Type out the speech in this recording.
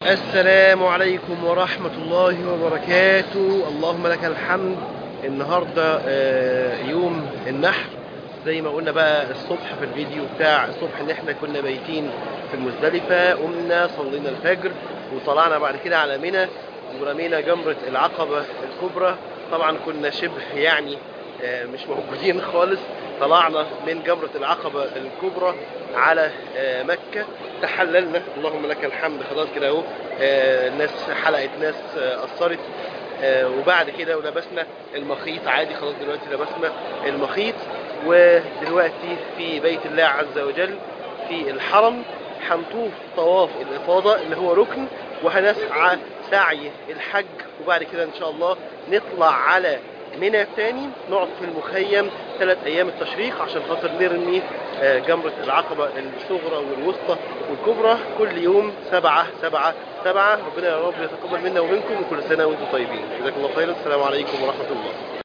السلام عليكم ورحمة الله وبركاته اللهم لك الحمد النهاردة آه، يوم النحر زي ما قلنا بقى الصبح في الفيديو بتاع الصبح ان احنا كنا بايتين في المزدلفة قمنا صلينا الفجر وطلعنا بعد كده على منى ورمينا جمرة العقبة الكبرى طبعا كنا شبه يعني آه، مش موجودين خالص طلعنا من جمرة العقبة الكبرى على آه، مكة تحللنا اللهم لك الحمد خلاص كده اهو آه، ناس حلقت ناس آه، قصرت آه، وبعد كده ولبسنا المخيط عادي خلاص دلوقتي لبسنا المخيط ودلوقتي في بيت الله عز وجل في الحرم هنطوف طواف الإفاضة اللي هو ركن وهنسعى سعي الحج وبعد كده إن شاء الله نطلع على منى تاني نقعد في المخيم ثلاث أيام التشريق عشان خاطر نرمي آه، جمرة العقبة الصغرى والوسطى والكبرى كل يوم سبعة سبعة سبعة ربنا يا رب يتقبل منا ومنكم وكل سنة وانتم طيبين جزاكم الله خيرا السلام عليكم ورحمة الله